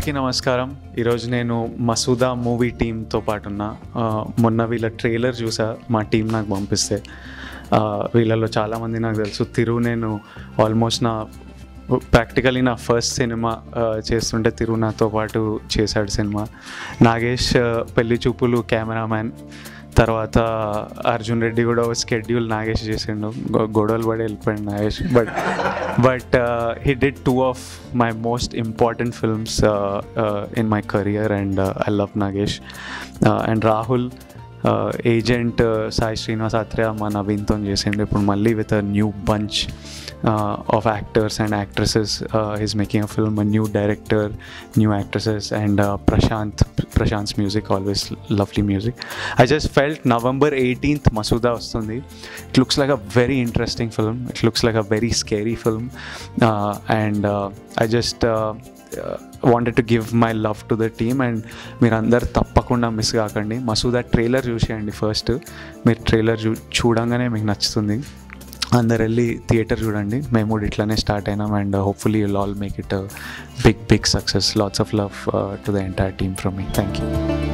అందరికీ నమస్కారం ఈరోజు నేను మసూదా మూవీ టీంతో పాటు ఉన్న ఆ, మొన్న వీళ్ళ ట్రైలర్ చూసా మా టీం నాకు పంపిస్తే ఆ, వీళ్ళలో చాలామంది నాకు తెలుసు తిరు నేను ఆల్మోస్ట్ నా ప్రాక్టికలీ నా ఫస్ట్ సినిమా ఆ, చేస్తుంటే తిరు నాతో పాటు చేశాడు సినిమా నాగేష్ ఆ, పెళ్లి చూపులు కెమెరామ్యాన్ తర్వాత అర్జున్ రెడ్డి కూడా స్కెడ్యూల్ నాగేష్ చేసిండు గొ- గొడవలు పడి వెళ్ళిపోయాడు Nagesh but but he did two of my most important films in my career and I love Nagesh and Rahul agent Sai Srinivas Athreya మా నవీన్తో చేసిండు ఇప్పుడు మళ్ళీ with a new bunch of actors and actresses is making a film a new director new actresses and Prashanth Prashanth's music always lovely music I just felt November eighteenth Masooda వస్తుంది it looks like a very interesting film it looks like a very scary film and I just wanted to give my love to the team and మీరు అందరు తప్పకుండా miss కాకండి Masooda trailer చూసేయండి first మీరు trailer చూ చూడంగానే మీకు నచ్చుతుంది అందరు వెళ్ళి థియేటర్ చూడండి మేము కూడా ఇట్లానే స్టార్ట్ అయినాం and hopefully you'll all make it big big success lots of love to the entire team from me thank you